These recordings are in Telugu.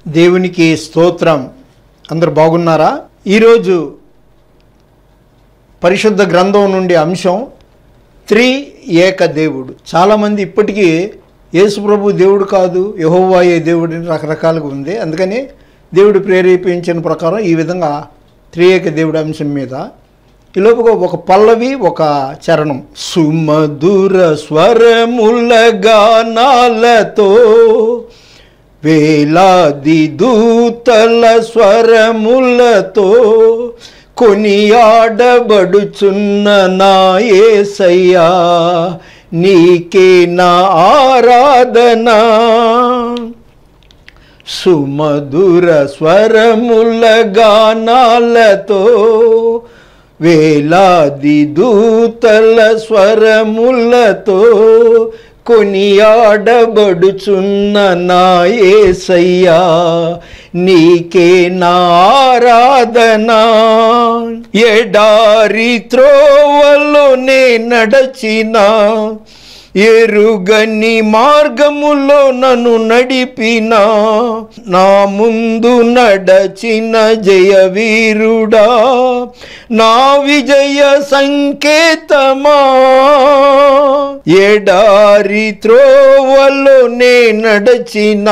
దేవునికి స్తోత్రం అందరు బాగున్నారా ఈరోజు పరిశుద్ధ గ్రంథం నుండి అంశం త్రి ఏక దేవుడు చాలామంది ఇప్పటికీ యేసుప్రభు దేవుడు కాదు యహోవాయే దేవుడు అని రకరకాలుగా ఉంది అందుకని దేవుడు ప్రేరేపించిన ప్రకారం ఈ విధంగా త్రియేక దేవుడు అంశం మీద ఈలోపుగా ఒక పల్లవి ఒక చరణం సుమధుర స్వరముల గానాలతో వేలాది దూతల స్వరములతో కొనియాడబడుచున్న నా యేసయ్యా నీకే నా ఆరాధన సుమధుర స్వరముల గానాలతో వేలాది దూతల స్వరములతో కొనియాడబడుచున్న నా యేసయ్యా నీకే నా ఆరాధన ఎడారి త్రోవలో నే నడచినా ఎరుగని మార్గములో నన్ను నడిపిన నా ముందు నడచిన జయవీరుడా నా విజయ సంకేతమా ఎడారి త్రోవలో నే నడచిన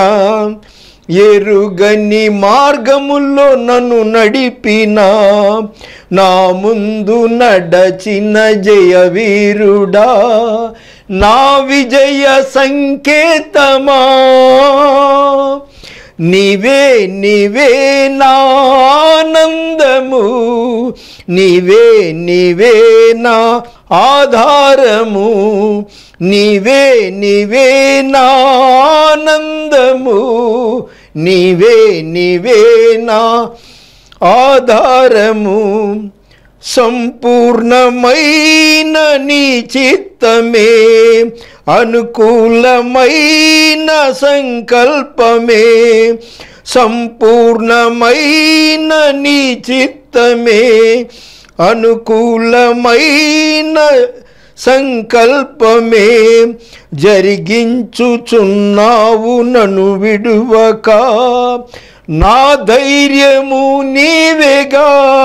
ఎరుగని మార్గములో నన్ను నడిపిన నా ముందు నడచిన జయవీరుడా నా విజయ సంకేతమా నీవే నీవే నా ఆనందము నీవే నీవే నా ఆధారము నీవే నీవే నా ఆనందము నీవే నీవే నా ఆధారము సంపూర్ణమైన నీ చిత్తమే అనుకూలమైన సంకల్పమే సంపూర్ణమైన నీ చిత్తమే అనుకూలమైన సంకల్పమే జరిగించుచున్నావు నన్ను విడువక నా ధైర్యము నీవేగా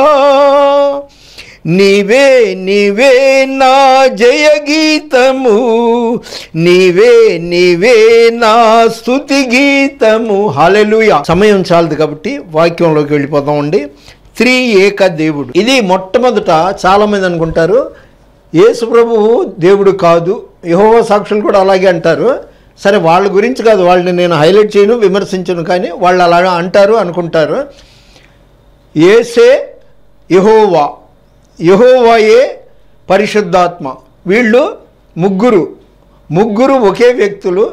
నీవే నీవే నా జయ గీతము నీవే నీవే నా స్థుతి గీతము హాలెలుయ సమయం చాలదు కాబట్టి వాక్యంలోకి వెళ్ళిపోతామండి త్రీ ఏక దేవుడు ఇది మొట్టమొదట చాలామంది అనుకుంటారు యేసు ప్రభువు దేవుడు కాదు యహోవ సాక్షులు కూడా అలాగే అంటారు సరే వాళ్ళ గురించి కాదు వాళ్ళని నేను హైలైట్ చేయను విమర్శించను కానీ వాళ్ళు అలా అంటారు అనుకుంటారు ఏసే యహోవా యహోవాయే పరిశుద్ధాత్మ వీళ్ళు ముగ్గురు ముగ్గురు ఒకే వ్యక్తులు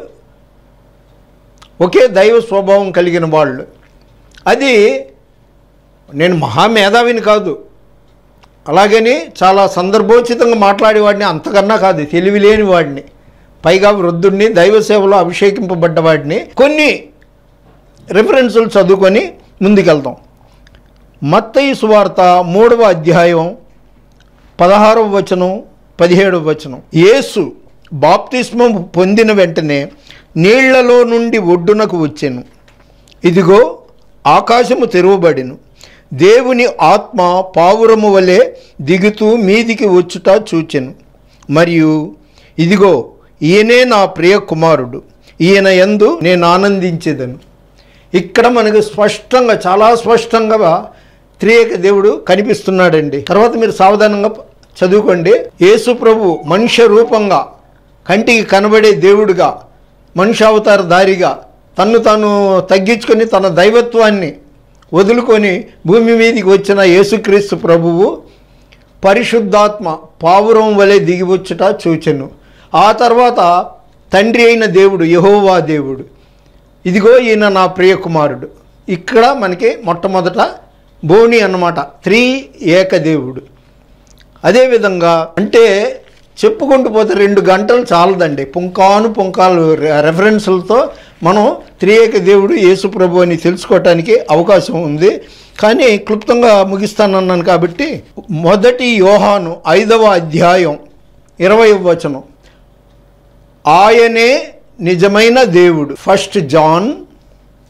ఒకే దైవ స్వభావం కలిగిన వాళ్ళు అది నేను మహామేధావిని కాదు అలాగని చాలా సందర్భోచితంగా మాట్లాడేవాడిని అంతకన్నా కాదు తెలివి లేని వాడిని పైగా వృద్ధుడిని దైవ సేవలో అభిషేకింపబడ్డ వాడిని కొన్ని రిఫరెన్సులు చదువుకొని ముందుకెళ్తాం మత్తయి సువార్త మూడవ అధ్యాయం పదహారవ వచనం పదిహేడవ వచనం యేసు బాప్తిస్మం పొందిన వెంటనే నీళ్లలో నుండి ఒడ్డునకు వచ్చెను ఇదిగో ఆకాశము తెరువబడిను దేవుని ఆత్మ పావురము వలె దిగుతూ మీదికి వచ్చుట చూచెను మరియు ఇదిగో ఈయనే నా ప్రియ కుమారుడు ఈయన యందు నేను ఆనందించేదను ఇక్కడ మనకు స్పష్టంగా చాలా స్పష్టంగా త్రియేక దేవుడు కనిపిస్తున్నాడండి తర్వాత మీరు సావధానంగా చదువుకోండి యేసు ప్రభు మనుష్య రూపంగా కంటికి కనబడే దేవుడుగా మనుష్య అవతార దారిగా తన్ను తాను తగ్గించుకొని తన దైవత్వాన్ని వదులుకొని భూమి మీదకి వచ్చిన యేసుక్రీస్తు ప్రభువు పరిశుద్ధాత్మ పావురం వలె దిగివచ్చుట చూచెను ఆ తర్వాత తండ్రి అయిన దేవుడు యహోవా దేవుడు ఇదిగో ఈయన నా ప్రియ కుమారుడు ఇక్కడ మనకి మొట్టమొదట బోణి అన్నమాట త్రీ ఏకదేవుడు అదేవిధంగా అంటే చెప్పుకుంటూ పోతే రెండు గంటలు చాలదండి పుంకాను పుంకాలు రెఫరెన్సులతో మనం త్రియేక దేవుడు యేసు ప్రభు అని తెలుసుకోవటానికి అవకాశం ఉంది కానీ క్లుప్తంగా ముగిస్తానన్నాను కాబట్టి మొదటి యోహాను ఐదవ అధ్యాయం ఇరవై వచనం ఆయనే నిజమైన దేవుడు ఫస్ట్ జాన్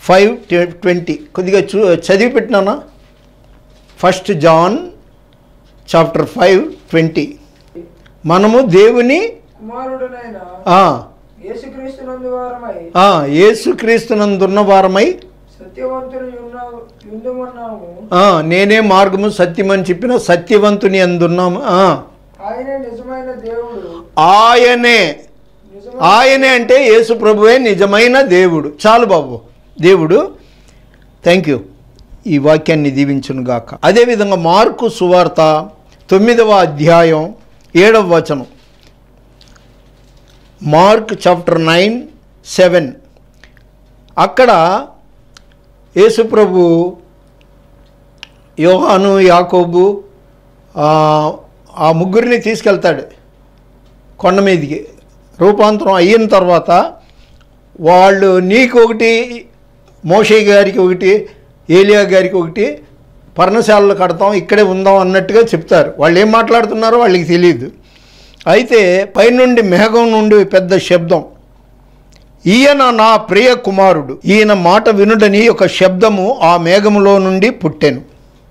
ఫైవ్ ట్వంటీ కొద్దిగా చూ చదివి పెట్టినానా first John chapter five twenty మనము దేవుని కుమారుడునైన ఆ, యేసుక్రీస్తునందు వారమై ఆ, యేసుక్రీస్తునందున్న వారమై సత్యవంతులు ఉన్నాము యుందుమన్నాము ఆ, నేనే మార్గము సత్యమని చెప్పిన సత్యవంతుని అందున్నాము ఆ, ఆయనే నిజమైన దేవుడు ఆయనే నిజమైన ఆయనే అంటే యేసు ప్రభువే నిజమైన దేవుడు చాలు బాబు దేవుడు థ్యాంక్ యూ ఈ వాక్యాన్ని దీవించును గాక అదేవిధంగా మార్కు సువార్త తొమ్మిదవ అధ్యాయం ఏడవ వచనం మార్క్ చాప్టర్ నైన్ సెవెన్ అక్కడ యేసుప్రభు యోహాను యాకోబు ఆ, ఆ ముగ్గురిని తీసుకెళ్తాడు కొండ మీదకి రూపాంతరం అయిన తర్వాత వాళ్ళు నీకు ఒకటి మోషే గారికి ఒకటి ఏలియా గారికి ఒకటి పర్ణశాలలు కడతాం ఇక్కడే ఉందాం అన్నట్టుగా చెప్తారు వాళ్ళు ఏం మాట్లాడుతున్నారో వాళ్ళకి తెలియదు అయితే పైనుండి మేఘం నుండి పెద్ద శబ్దం ఈయన నా ప్రియ కుమారుడు ఈయన మాట వినుడని ఒక శబ్దము ఆ మేఘములో నుండి పుట్టెను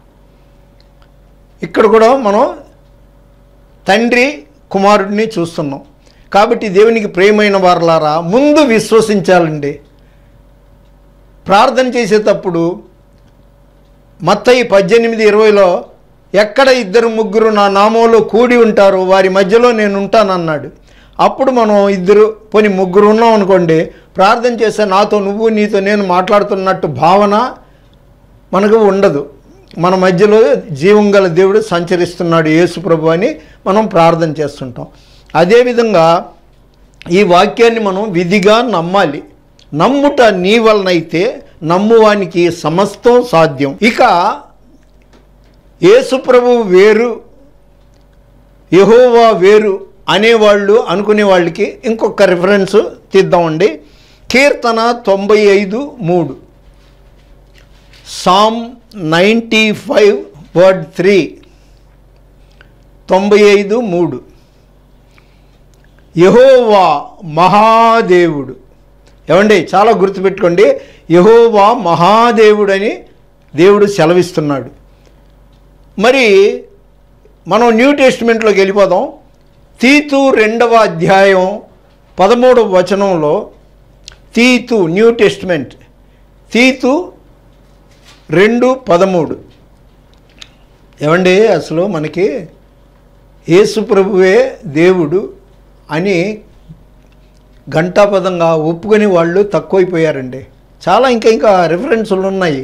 ఇక్కడ కూడా మనం తండ్రి కుమారుడిని చూస్తున్నాం కాబట్టి దేవునికి ప్రేమైన వారలారా ముందు విశ్వసించాలండి ప్రార్థన చేసేటప్పుడు మత్తయి పద్దెనిమిది ఇరవైలో ఎక్కడ ఇద్దరు ముగ్గురు నా నామంలో కూడి ఉంటారో వారి మధ్యలో నేను ఉంటానన్నాడు అప్పుడు మనం ఇద్దరు పోని ముగ్గురు ఉన్నాం అనుకోండి ప్రార్థన చేస్తే నాతో నువ్వు నీతో నేను మాట్లాడుతున్నట్టు భావన మనకు ఉండదు మన మధ్యలో జీవం గల దేవుడు సంచరిస్తున్నాడు యేసు ప్రభు అని మనం ప్రార్థన చేస్తుంటాం అదేవిధంగా ఈ వాక్యాన్ని మనం విధిగా నమ్మాలి నమ్ముట నీ వలనైతే నమ్మువానికి సమస్తం సాధ్యం ఇక యేసు ప్రభు వేరు యహోవా వేరు అనేవాళ్ళు అనుకునే వాళ్ళకి ఇంకొక రిఫరెన్స్ తీద్దామండి కీర్తన తొంభై ఐదు మూడు psalm ninety five word three తొంభై ఐదు మూడు యహోవా మహాదేవుడు ఏమండి చాలా గుర్తుపెట్టుకోండి యహోవా మహాదేవుడని దేవుడు సెలవిస్తున్నాడు మరి మనం న్యూ టెస్టిమెంట్లోకి వెళ్ళిపోదాం తీతు రెండవ అధ్యాయం పదమూడవ వచనంలో తీతు న్యూ టెస్టిమెంట్ తీతు రెండు పదమూడు ఏమండి అసలు మనకి యేసు ప్రభువే దేవుడు అని ఘంటాపదంగా ఒప్పుకొని వాళ్ళు తక్కువైపోయారండి చాలా ఇంకా ఇంకా రిఫరెన్సులు ఉన్నాయి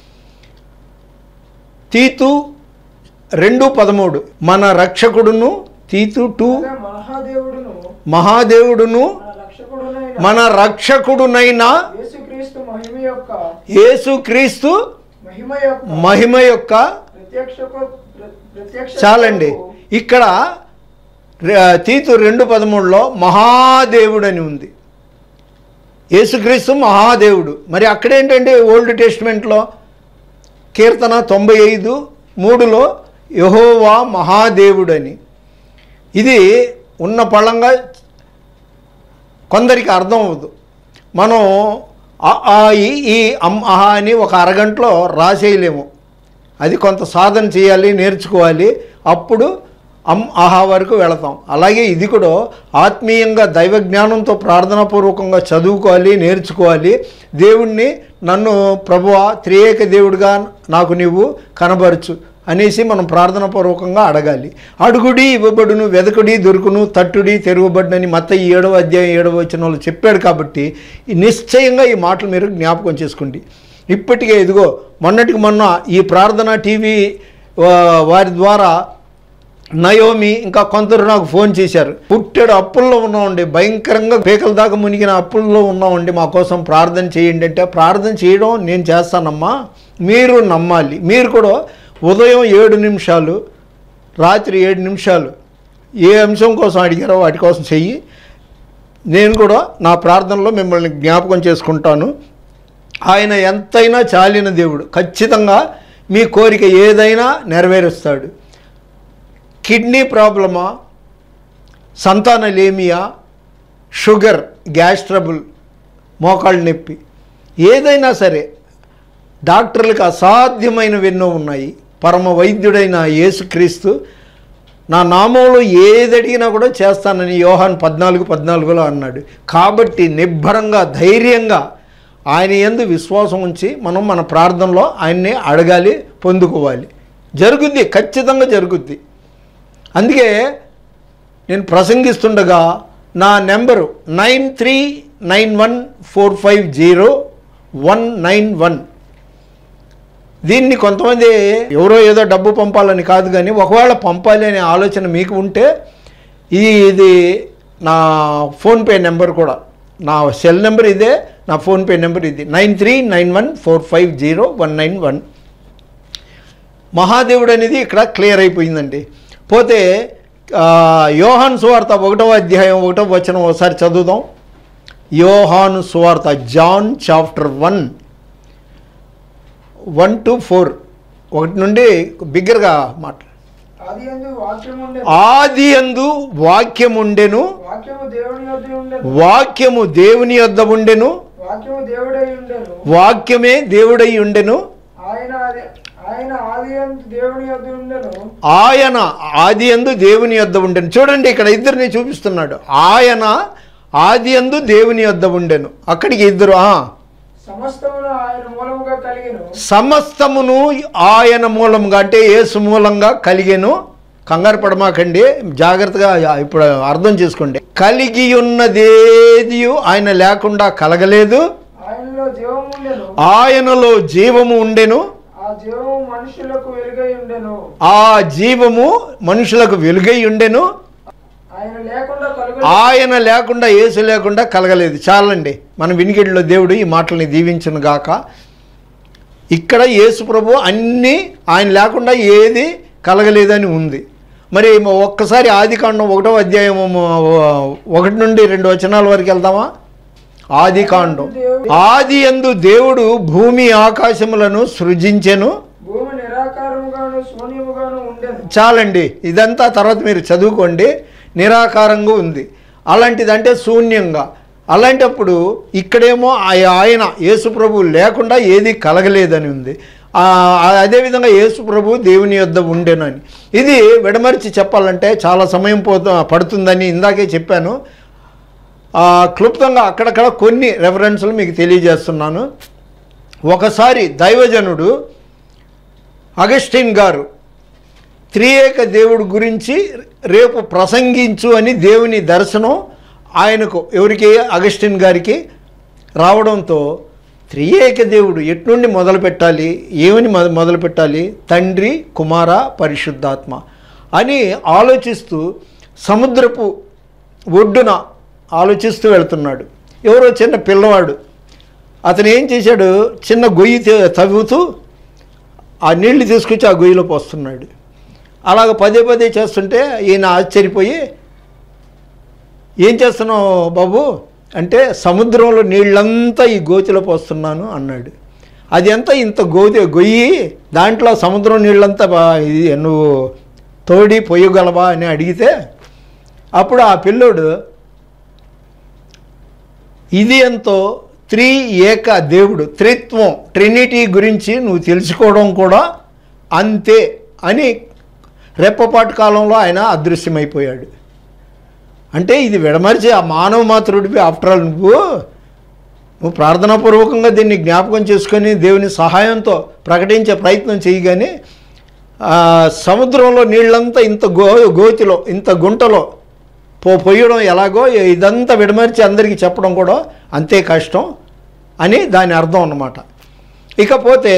తీతు రెండు పదమూడు మన రక్షకుడును తీతు టూ అనగా మహాదేవుడును మహాదేవుడును మన రక్షకుడునైన మన రక్షకుడునైన యేసుక్రీస్తు మహిమ యొక్క యేసుక్రీస్తు మహిమ యొక్క మహిమ యొక్క ప్రత్యక్షకు ప్ర- ప్రత్యక్ష చాలండి ఇక్కడ ర- తీతు రెండు పదమూడులో మహాదేవుడు అని ఉంది యేసుక్రీస్తు మహాదేవుడు మరి అక్కడేంటంటే ఓల్డ్ టెస్ట్మెంట్లో కీర్తన తొంభై ఐదు మూడులో యహోవా మహాదేవుడని ఇది ఉన్న పళంగా కొందరికి అర్థం అవ్వదు మనం ఆ ఆ, ఈ ఈ అమ్ అహా అని ఒక అరగంటలో రాసేయలేము అది కొంత సాధన చేయాలి నేర్చుకోవాలి అప్పుడు అమ్ ఆహా వరకు వెళతాం అలాగే ఇది కూడా ఆత్మీయంగా దైవ జ్ఞానంతో ప్రార్థనాపూర్వకంగా చదువుకోవాలి నేర్చుకోవాలి దేవుణ్ణి నన్ను ప్రభువా త్రియేక దేవుడిగా నాకు నీవు కనబరచు అనేసి మనం ప్రార్థనాపూర్వకంగా అడగాలి అడుగుడి ఇవ్వబడును వెదకుడి దొరుకును తట్టుడి తెరుగుబడునని మత ఈ ఏడవ అధ్యాయం ఏడవ వచనంలో చెప్పాడు కాబట్టి ఈ నిశ్చయంగా ఈ మాటలు మీరు జ్ఞాపకం చేసుకోండి ఇప్పటికే ఇదిగో మొన్నటికి మొన్న ఈ ప్రార్థన టీవీ వా- వారి ద్వారా నయోమి ఇంకా కొందరు నాకు ఫోన్ చేశారు పుట్టాడు అప్పుల్లో ఉన్నామండి భయంకరంగా పేకల దాకా మునిగిన అప్పుల్లో ఉన్నామండి మా కోసం ప్రార్థన చేయండి అంటే ప్రార్థన చేయడం నేను చేస్తానమ్మా మీరు నమ్మాలి మీరు కూడా ఉదయం ఏడు నిమిషాలు రాత్రి ఏడు నిమిషాలు ఏ అంశం కోసం అడిగారో వాటి కోసం చెయ్యి నేను కూడా నా ప్రార్థనలో మిమ్మల్ని జ్ఞాపకం చేసుకుంటాను ఆయన ఎంతైనా చాలిన దేవుడు ఖచ్చితంగా మీ కోరిక ఏదైనా నెరవేరుస్తాడు కిడ్నీ ప్రాబ్లమా సంతానలేమియా షుగర్ గ్యాస్ ట్రబుల్ మోకాళ్ళ నొప్పి ఏదైనా సరే డాక్టర్లకు అసాధ్యమైనవి ఎన్నో ఉన్నాయి పరమ వైద్యుడైన యేసుక్రీస్తు నా నామంలో ఏది అడిగినా కూడా చేస్తానని యోహాన్ పద్నాలుగు పద్నాలుగులో అన్నాడు కాబట్టి నిబ్బరంగా ధైర్యంగా ఆయన ఎందు విశ్వాసం ఉంచి మనం మన ప్రార్థనలో ఆయన్ని అడగాలి పొందుకోవాలి జరుగుద్ది ఖచ్చితంగా జరుగుద్ది అందుకే నేను ప్రసంగిస్తుండగా నా number nine three nine one four five zero one nine one దీన్ని కొంతమంది ఎవరో ఏదో డబ్బు పంపాలని కాదు కానీ ఒకవేళ పంపాలి అనే ఆలోచన మీకు ఉంటే ఇది ఇది నా ఫోన్పే నెంబర్ కూడా నా సెల్ నెంబర్ ఇదే నా ఫోన్పే నెంబర్ ఇది nine three nine one four five zero one nine one మహాదేవుడు అనేది ఇక్కడ క్లియర్ అయిపోయిందండి పోతే ఆ, యోహాను సువార్త ఒకటో అధ్యాయం ఒకటో వచనం ఒకసారి చదువుదాం యోహాను సువార్త John chapter one one two four ఒకటి నుండి బిగ్గరగా మాట్లాడు ఆది యందు వాక్యం ఉండే ఆది అందు వాక్యం ఉండెను వాక్యము దేవుని యొద్ద ఉండెను వాక్యము దేవుని యొద్ద ఉండెను వాక్యము దేవుడై ఉండెను వాక్యమే దేవుడై ఉండెను ఆయన ఆది ఆయన ఆది యందు దేవుని యొద్ద ఉండెను ఆయన ఆది అందు దేవుని యొద్ద ఉండెను చూడండి ఇక్కడ ఇద్దరిని చూపిస్తున్నాడు ఆయన ఆది అందు దేవుని యొద్ద ఉండెను అక్కడికి ఇద్దరు ఆ. సమస్తమును ఆయన మూలముగా కలిగెను సమస్తమును ఆయన మూలంగా అంటే యేసు మూలంగా కలిగెను కంగారు పడమాకండి జాగ్రత్తగా ఇప్పుడు అర్థం చేసుకోండి కలిగి ఉన్నదేది ఆయన లేకుండా కలగలేదు ఆయనలో జీవము ఉండెను ఆయనలో జీవము ఉండెను ఆ జీవము మనుషులకు వెలుగై ఉండెను ఆ జీవము మనుషులకు వెలుగై ఉండెను ఆయన లేకుండా కలుగ ఆయన లేకుండా యేసు లేకుండా కలగలేదు చాలండి మన వినికిడిలో దేవుడు ఈ మాటల్ని దీవించను గాక ఇక్కడ యేసు ప్రభు అన్నీ ఆయన లేకుండా ఏది కలగలేదని ఉంది మరి ఒక్కసారి ఆది కాండం ఒకటో అధ్యాయం ఒకటి నుండి రెండు వచనాల వరకు వెళ్దామా ఆది కాండం ఆది ఎందు దేవుడు భూమి ఆకాశములను సృజించెను భూమి నిరాకారముగాను శూన్యముగాను ఉండెను చాలండి ఇదంతా తర్వాత మీరు చదువుకోండి నిరాకారంగా ఉంది అలాంటిదంటే శూన్యంగా అలాంటప్పుడు ఇక్కడేమో ఆయ- ఆయన యేసు ప్రభు లేకుండా ఏది కలగలేదని ఉంది ఆ, అదేవిధంగా యేసు ప్రభు దేవుని యొద్ద ఉండేనని ఇది విడమర్చి చెప్పాలంటే చాలా సమయం పోతు పడుతుందని ఇందాకే చెప్పాను ఆ, క్లుప్తంగా అక్కడక్కడ కొన్ని రెఫరెన్స్లు మీకు తెలియజేస్తున్నాను ఒకసారి దైవజనుడు అగస్టిన్ గారు త్రియేక దేవుడు గురించి రేపు ప్రసంగించు అని దేవుని దర్శనం ఆయనకు ఎవరికి అగస్టిన్ గారికి రావడంతో త్రియేక దేవుడు ఎట్నుండి మొదలు పెట్టాలి ఏమని మొద- మొదలు పెట్టాలి తండ్రి కుమార పరిశుద్ధాత్మ అని ఆలోచిస్తూ సముద్రపు ఒడ్డున ఆలోచిస్తూ వెళ్తున్నాడు ఎవరో చిన్న పిల్లవాడు అతను ఏం చేశాడు చిన్న గొయ్యి తే- తవ్వుతూ ఆ నీళ్లు తీసుకొచ్చి ఆ గొయ్యిలో పోస్తున్నాడు అలాగ పదే పదే చేస్తుంటే ఈయన ఆశ్చర్యపోయి ఏం చేస్తున్నావు బాబు అంటే సముద్రంలో నీళ్ళంతా ఈ గోతిలో పోస్తున్నాను అన్నాడు అది ఎంత ఇంత గోతి గొయ్యి దాంట్లో సముద్రం నీళ్ళంతా బా ఇది నువ్వు తోడి పొయ్యగలవా అని అడిగితే అప్పుడు ఆ పిల్లోడు ఇది ఎంతో త్రీ ఏక దేవుడు త్రిత్వం ట్రినిటీ గురించి నువ్వు తెలుసుకోవడం కూడా అంతే అని రెప్పపాటు కాలంలో ఆయన అదృశ్యమైపోయాడు అంటే ఇది విడమర్చి ఆ మానవ మాతృడివి ఆఫ్టర్ ఆల్ నువ్వు నువ్వు ప్రార్థనాపూర్వకంగా దీన్ని జ్ఞాపకం చేసుకొని దేవుని సహాయంతో ప్రకటించే ప్రయత్నం చేయగానే ఆ, సముద్రంలో నీళ్ళంతా ఇంత గో గోతిలో ఇంత గుంటలో పో పొయ్యడం ఎలాగో ఇదంతా విడమర్చి అందరికీ చెప్పడం కూడా అంతే కష్టం అని దాని అర్థం అన్నమాట ఇకపోతే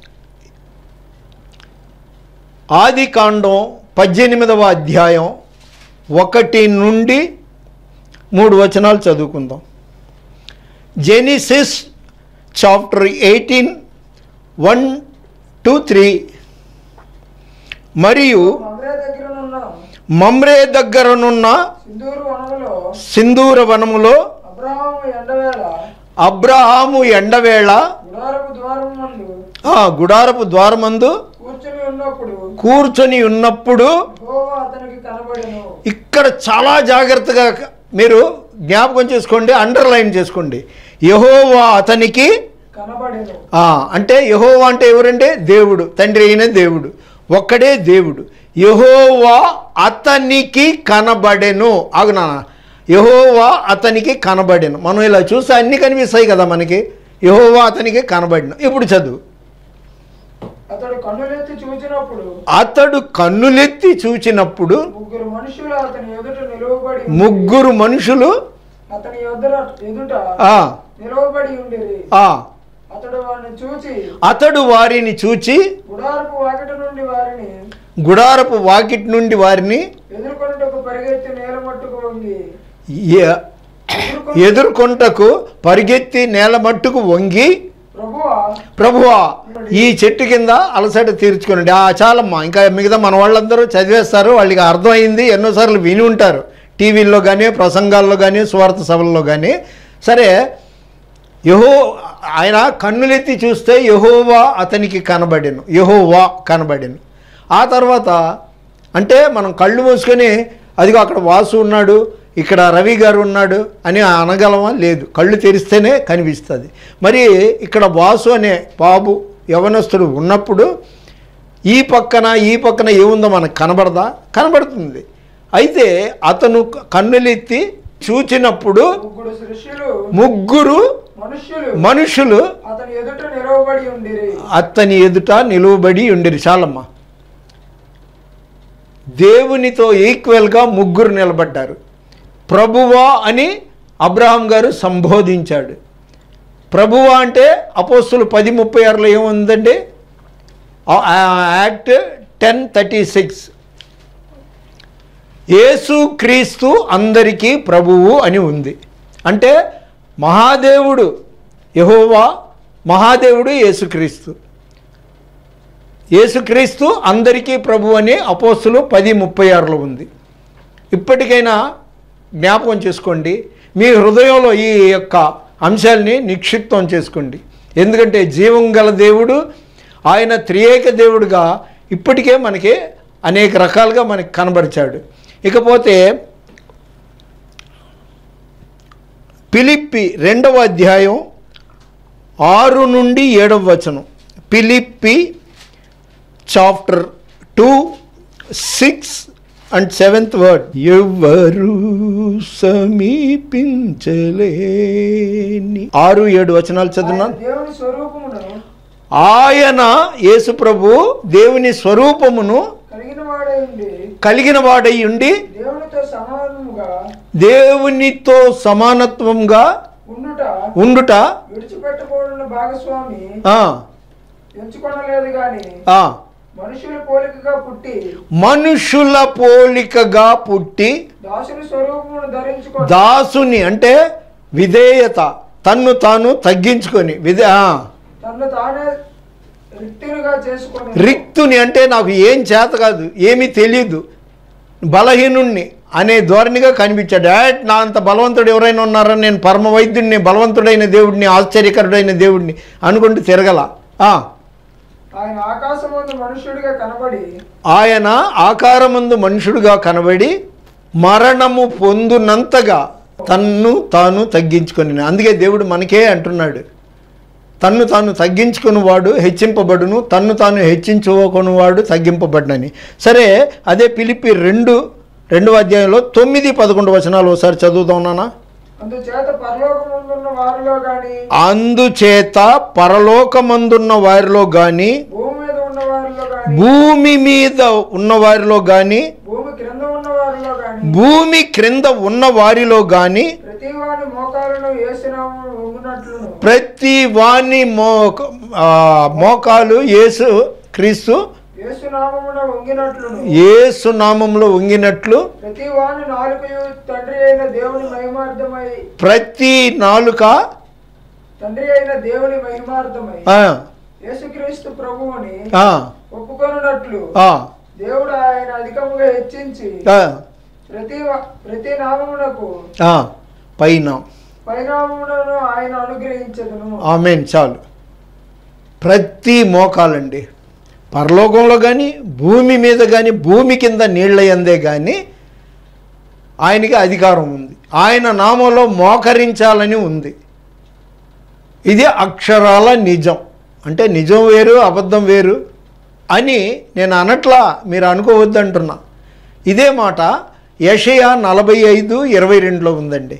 ఆది కాండం పద్దెనిమిదవ అధ్యాయం ఒకటి నుండి మూడు వచనాలు చదువుకుందాం Genesis chapter eighteen one two three మరియు మమ్రే దగ్గరనున్న మమ్రే దగ్గరనున్న సింధూరు వనములో సింధూర వనములో అబ్రహాము ఎండవేళ అబ్రహాము ఎండవేళ గుడారపు ద్వారం నందు ఆ గుడారపు ద్వారమందు కూర్చుని ఉన్నప్పుడు కూర్చొని ఉన్నప్పుడు యెహోవా అతనికి కనబడెను ఇక్కడ చాలా జాగ్రత్తగా మీరు జ్ఞాపకం చేసుకోండి అండర్లైన్ చేసుకోండి యహోవా అతనికి కనబడెను ఆ, అంటే యహోవా అంటే ఎవరంటే దేవుడు తండ్రి అయిన దేవుడు ఒక్కడే దేవుడు యహోవా అతనికి కనబడెను ఆగునా యహోవా అతనికి కనబడెను మనం ఇలా చూస్తే అన్నీ కనిపిస్తాయి కదా మనకి యహోవా అతనికి కనబడిన ఇప్పుడు చదువు అతడు కన్నులెత్తి చూచినప్పుడు అతడు కన్నులెత్తి చూచినప్పుడు ముగ్గురు మనుషులు అతని ఎదుట నిలువబడి ముగ్గురు మనుషులు అతని ఎదుట ఎదుట ఆ, నిలవబడి ఉండేది ఆ, అతడు వారిని చూచి అతడు వారిని చూచి గుడారపు వాకిట నుండి వారిని గుడారపు వాకిట్ నుండి వారిని ఎదుర్కొనుటకు పరిగెత్తి నేల మట్టుకు వంగి ఎ- ఎదుర్కొంటకు పరిగెత్తి నేల మట్టుకు వంగి ప్రభువా ప్రభువా ఈ చెట్టు కింద అలసట తీర్చుకోనండి ఆ చాలమ్మా ఇంకా మిగతా మన వాళ్ళందరూ చదివేస్తారు వాళ్ళకి అర్థమైంది ఎన్నోసార్లు విని ఉంటారు టీవీల్లో కానీ ప్రసంగాల్లో కానీ స్వార్థ సభల్లో కానీ సరే యహో ఆయన కన్నులెత్తి చూస్తే యహోవా అతనికి కనబడెను యహోవా కనబడెను ఆ తర్వాత అంటే మనం కళ్ళు మూసుకొని అదిగో అక్కడ వాసు ఉన్నాడు ఇక్కడ రవి గారు ఉన్నాడు అని అనగలమా లేదు కళ్ళు తెరిస్తేనే కనిపిస్తుంది మరి ఇక్కడ వాసు అనే బాబు యవనస్తుడు ఉన్నప్పుడు ఈ పక్కన ఈ పక్కన ఏముందో మనకు కనబడదా కనబడుతుంది అయితే అతను కన్నులెత్తి చూచినప్పుడు ముగ్గురు శిష్యులు ముగ్గురు మనుష్యులు మనుషులు అతని ఎదుట నిలవబడి ఉండిరి అతని ఎదుట నిలువబడి ఉండిరి చాలమ్మ దేవునితో ఈక్వల్గా ముగ్గురు నిలబడ్డారు ప్రభువా అని అబ్రహాం గారు సంబోధించాడు ప్రభువా అంటే అపోస్తులు పది ముప్పై ఆరులో ఏముందండి ఆ- ఆ యాక్ట్ టెన్ థర్టీ సిక్స్ యేసు క్రీస్తు అందరికీ ప్రభువు అని ఉంది అంటే మహాదేవుడు యహోవా మహాదేవుడు యేసుక్రీస్తు యేసుక్రీస్తు అందరికీ ప్రభు అని అపోస్తులు పది ముప్పై ఆరులో ఉంది ఇప్పటికైనా జ్ఞాపకం చేసుకోండి మీ హృదయంలో ఈ యొక్క అంశాల్ని నిక్షిప్తం చేసుకోండి ఎందుకంటే జీవం గల దేవుడు ఆయన త్రియేక దేవుడుగా ఇప్పటికే మనకి అనేక రకాలుగా మనకి కనబరిచాడు ఇకపోతే పిలిప్పి రెండవ అధ్యాయం ఆరు నుండి ఏడవ వచనం పిలిప్పి chapter two six and seventh word ఎవరు సమీపించలేని ఆరు ఏడు వచనాలు చదువున్నాను ఆయన దేవుని స్వరూపమును ఆయన యేసు ప్రభు దేవుని స్వరూపమును కలిగిన వాడై ఉండి కలిగిన వాడై ఉండి దేవునితో సమానముగా దేవునితో సమానత్వంగా ఉండుట ఉండుట విడిచిపెట్టకూడని భాగస్వామి ఆ, ఎంచుకొనలేదు గాని ఆ, మనుషుల పోలికగా పుట్టి మనుషుల పోలికగా పుట్టి దాసుని స్వరూపమును ధరించుకొని దాసుని అంటే విధేయత తన్ను తాను తగ్గించుకొని విధే ఆ, తన్ను తానే రిక్తునిగా చేసుకొని రిక్తుని అంటే నాకు ఏం చేత కాదు ఏమీ తెలియదు బలహీనుణ్ణి అనే ధోరణిగా కనిపించాడు యాట్ నా అంత బలవంతుడు ఎవరైనా ఉన్నారని నేను పరమ వైద్యుడిని బలవంతుడైన దేవుడిని ఆశ్చర్యకరుడైన దేవుడిని అనుకుంటూ తిరగల ఆ, ఆయన ఆకాశమందు మనుష్యుడిగా కనబడి ఆయన ఆకారమందు మనుషుడుగా కనబడి మరణము పొందునంతగా తన్ను తాను తగ్గించుకొని అందుకే దేవుడు మనకే అంటున్నాడు తన్ను తాను తగ్గించుకునివాడు హెచ్చింపబడును తన్ను తాను హెచ్చించుకోనివాడు తగ్గింపబడునని సరే అదే పిలిపి రెండు రెండవ అధ్యాయంలో తొమ్మిది పదకొండు వచనాలు ఒకసారి చదువుదాం నాన్న అందుచేత పరలోకముందున్న వారిలో గాని అందుచేత పరలోకమందున్న వారిలో కానీ భూమి మీద ఉన్న వారిలో గాని భూమి మీద ఉన్న వారిలో కానీ భూమి క్రింద ఉన్న వారిలో గాని భూమి క్రింద ఉన్న వారిలో కానీ ప్రతి వాని మోకాలను ఏసునామము వంగునట్లును ప్రతి వాని మో ఆ, మోకాలు యేసు క్రీస్తు ఏసునామమున వంగినట్లును యేసు నామంలో వంగినట్లు ప్రతి వాని నాలుకయు తండ్రి అయిన దేవుని మహిమార్థమై ప్రతి నాలుక తండ్రి అయిన దేవుని మహిమార్థమై ఆ, యేసుక్రీస్తు ప్రభువుని ఆ, ఒప్పుకొనున్నట్లు ఆ, దేవుడు ఆయన అధికముగా హెచ్చించి ఆ, ప్రతి వ- ప్రతి నామమునకు ఆ, పైన పరిణామములను ఆయన అనుగ్రహించదును ఆమెన్ చాలు ప్రతి మోకాలండి పరలోకంలో కానీ భూమి మీద కానీ భూమి కింద నీళ్ళ ఎందే కానీ ఆయనకి అధికారం ఉంది ఆయన నామంలో మోకరించాలని ఉంది ఇది అక్షరాల నిజం అంటే నిజం వేరు అబద్ధం వేరు అని నేను అనట్లా మీరు అనుకోవద్దు అంటున్నా ఇదే మాట యషయా నలభై ఐదు ఇరవై రెండులో ఉందండి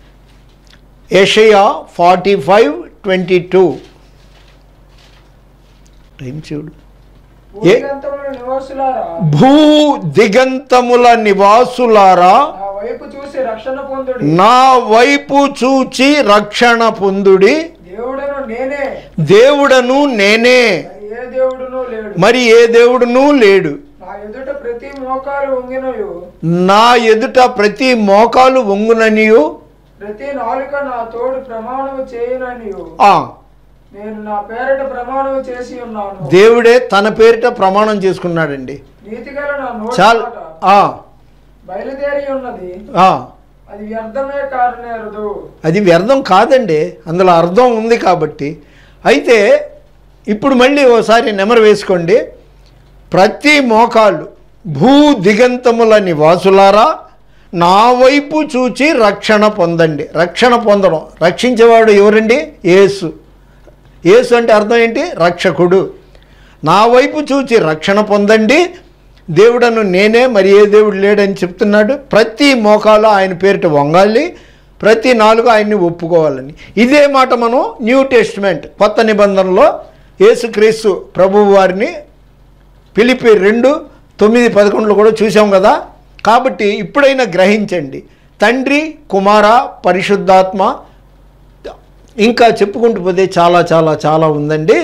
యషయా forty five twenty two time చూడు ఏ- భూదిగంతముల నివాసులారా భూ దిగంతముల నివాసులారా నా వైపు చూసి రక్షణ పొందుడి నా వైపు చూచి రక్షణ పొందుడి దేవుడను నేనే దేవుడను నేనే మరి ఏ దేవుడునూ లేడు మరి ఏ దేవుడును లేడు నా ఎదుట ప్రతి మోకాలు వంగినయు నా ఎదుట ప్రతి మోకాలు వంగుననియు ప్రతి నాలుక నా తోడు ప్రమాణము చేయననియు ఆ, నేను నా పేరట ప్రమాణము చేసి ఉన్నాను దేవుడే తన పేరిట ప్రమాణం చేసుకున్నాడండి నీతిగల నా నోటి చాల్ మాట ఆ, బయలుదేరి ఉన్నది ఆ, అది వ్యర్థమే కారణేరదు అది వ్యర్థం కాదండి అందులో అర్థం ఉంది కాబట్టి అయితే ఇప్పుడు మళ్ళీ ఓసారి నెమరు వేసుకోండి ప్రతి మోకాళ్ళు భూ దిగంతముల నివాసులారా నా వైపు చూచి రక్షణ పొందండి రక్షణ పొందడం రక్షించేవాడు ఎవరండి యేసు యేసు అంటే అర్థం ఏంటి రక్షకుడు నా వైపు చూచి రక్షణ పొందండి దేవుడను నేనే మరి ఏ దేవుడు లేడని చెప్తున్నాడు ప్రతి మోకాలు ఆయన పేరిట వంగాలి ప్రతి నాలుగు ఆయన్ని ఒప్పుకోవాలని ఇదే మాట మనం న్యూ టెస్ట్మెంట్ కొత్త నిబంధనలో యేసుక్రీస్తు ప్రభువు వారిని పిలిపి రెండు తొమ్మిది పదకొండులో కూడా చూసాం కదా కాబట్టి ఇప్పుడైనా గ్రహించండి తండ్రి కుమార పరిశుద్ధాత్మ ఇంకా చెప్పుకుంటూ పోతే చాలా చాలా చాలా ఉందండి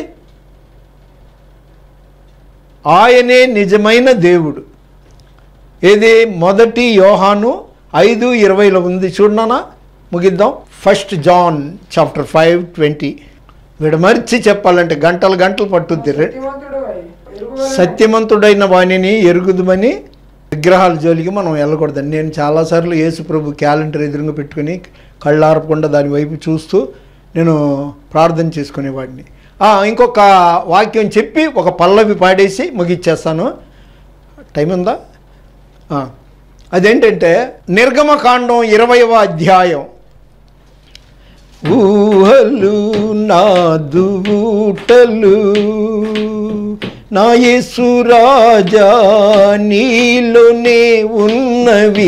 ఆయనే నిజమైన దేవుడు ఇది మొదటి యోహాను ఐదు ఇరవైలో ఉంది చూడనా ముగిద్దాం first John chapter five twenty విడమర్చి చెప్పాలంటే గంటలు గంటలు పట్టుద్ది రె- సత్యవంతుడు ఎరుగు సత్యవంతుడైన వాణిని ఎరుగుదుమని విగ్రహాల జోలికి మనం వెళ్ళకూడదండి నేను చాలాసార్లు యేసు ప్రభు క్యాలెండర్ ఎదురుగా పెట్టుకుని కళ్ళారపకుండా దాని వైపు చూస్తూ నేను ప్రార్థన చేసుకునేవాడిని ఆ, ఇంకొక వాక్యం చెప్పి ఒక పల్లవి పాడేసి ముగిచ్చేస్తాను టైం ఉందా ఆ, అదేంటంటే నిర్గమకాండం ఇరవైవ అధ్యాయం ఊహలు నాదుటలు నా యేసు రాజా నీలోనే ఉన్నవి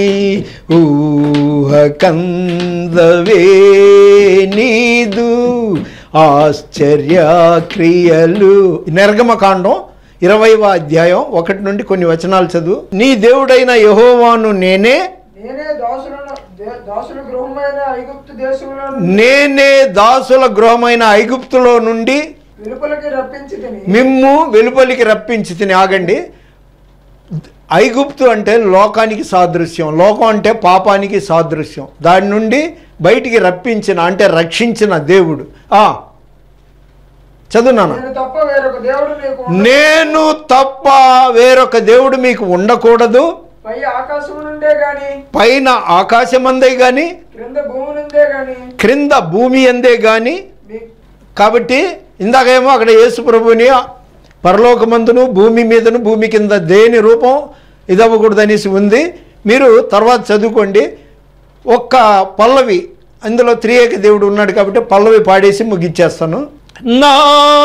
ఊహ కందవే నీదు ఆశ్చర్య క్రియలు నిర్గమకాండం ఇరవైవ అధ్యాయం ఒకటి నుండి కొన్ని వచనాలు చదువు నీ దేవుడైన యహోవాను నేనే నేనే దాసులను దే- దాసుల గృహమైన ఐగుప్తు దేశంలో నేనే దాసుల గృహమైన ఐగుప్తులో నుండి వెలుపలకి రప్పించి తిని మిమ్ము వెలుపలికి రప్పించి తిని ఆగండి ఐగుప్తు అంటే లోకానికి సాదృశ్యం లోకం అంటే పాపానికి సాదృశ్యం దాని నుండి బయటికి రప్పించిన అంటే రక్షించిన దేవుడు ఆ చదువున్నాను నేను తప్ప వేరొక దేవుడు నీకు ఉండడు. నేను తప్ప వేరొక దేవుడు మీకు ఉండకూడదు పై ఆకాశం నుండే గాని పైన ఆకాశమందే గాని క్రింద భూమి నుండే గాని క్రింద భూమి అందే గాని మీ కాబట్టి ఇందాకేమో అక్కడ యేసు ప్రభుని పరలోకమందును భూమి మీదను భూమి కింద దేని రూపం ఇదవ్వకూడదనేసి ఉంది మీరు తర్వాత చదువుకోండి ఒక్క పల్లవి అందులో త్రియేక దేవుడు ఉన్నాడు కాబట్టి పల్లవి పాడేసి ముగిచ్చేస్తాను నా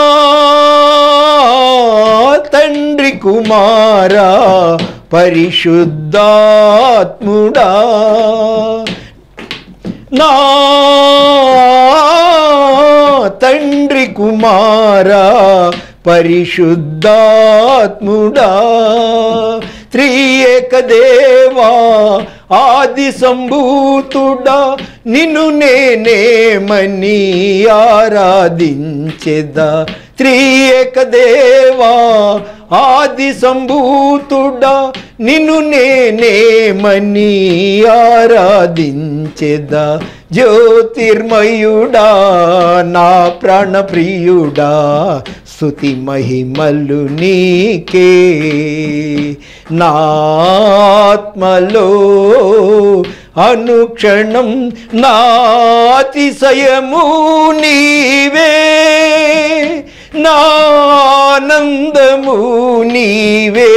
తండ్రి కుమారా పరిశుద్ధాత్ముడా నా తండ్రి కుమారా పరిశుద్ధాత్ముడా త్రియేక దేవా ఆది సంభూతుడా నిన్ను నేనేమని ఆరాధించెదా త్రియేక దేవా ఆది సంభూతుడా నిన్ను నేనేమని ఆరాధించెదా జ్యోతిర్మయుడా నా ప్రాణప్రియుడా స్తుతి మహిమలు నీకే నాత్మలో అనుక్షణం నాతిశయము నీవే నానందము నీవే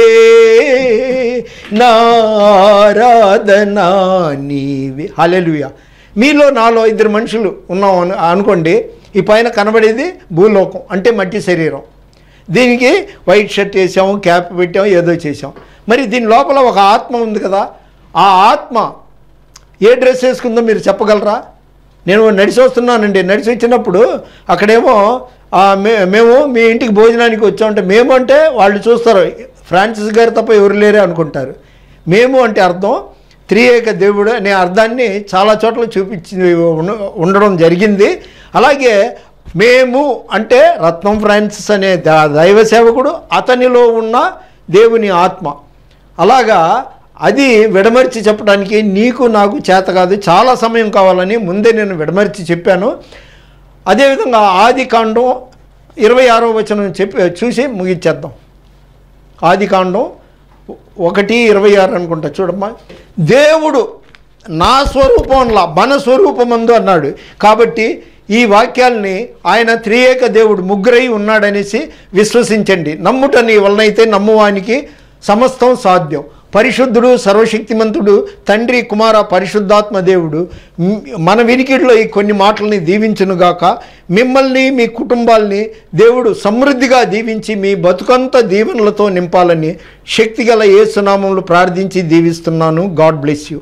నారాధనా నీవే హల్లెలూయా మీలో నాలో ఇద్దరు మనుషులు ఉన్నాం అను అనుకోండి ఈ పైన కనబడేది భూలోకం అంటే మట్టి శరీరం దీనికి వైట్ షర్ట్ వేసాము క్యాప్ పెట్టాము ఏదో చేసాం మరి దీని లోపల ఒక ఆత్మ ఉంది కదా ఆ ఆత్మ ఏ డ్రెస్ వేసుకుందో మీరు చెప్పగలరా నేను నడిచి వస్తున్నానండి నడిచి వచ్చినప్పుడు అక్కడేమో ఆ, మే మేము మీ ఇంటికి భోజనానికి వచ్చామంటే మేము అంటే వాళ్ళు చూస్తారు ఫ్రాన్సిస్ గారు తప్ప ఎవరు లేరే అనుకుంటారు మేము అంటే అర్థం త్రియేక దేవుడు అనే అర్థాన్ని చాలా చోట్ల చూపించి ఉన్న- ఉండడం జరిగింది అలాగే మేము అంటే రత్నం ఫ్రాన్సిస్ అనే ద- దైవ సేవకుడు అతనిలో ఉన్న దేవుని ఆత్మ అలాగా అది విడమర్చి చెప్పడానికి నీకు నాకు చేత కాదు చాలా సమయం కావాలని ముందే నేను విడమర్చి చెప్పాను అదేవిధంగా ఆది కాండం ఇరవై ఆరో వచనం చెప్పి చూసి ముగించేద్దాం ఆది కాండం ఒకటి ఇరవై ఆరు అనుకుంటా చూడమ్మా దేవుడు నా స్వరూపంలా మన స్వరూపమందు అన్నాడు కాబట్టి ఈ వాక్యాల్ని ఆయన త్రియేక దేవుడు ముగ్గురై ఉన్నాడనేసి విశ్వసించండి నమ్ముట నీ వలనైతే నమ్మువానికి సమస్తం సాధ్యం పరిశుద్ధుడు సర్వశక్తిమంతుడు తండ్రి కుమార పరిశుద్ధాత్మ దేవుడు మ్, మన వినికిడిలో ఈ కొన్ని మాటల్ని దీవించునుగాక మిమ్మల్ని మీ కుటుంబాల్ని దేవుడు సమృద్ధిగా దీవించి మీ బతుకంత దీవెనలతో నింపాలని శక్తిగల ఏ సునామంలో ప్రార్థించి దీవిస్తున్నాను గాడ్ బ్లెస్ యూ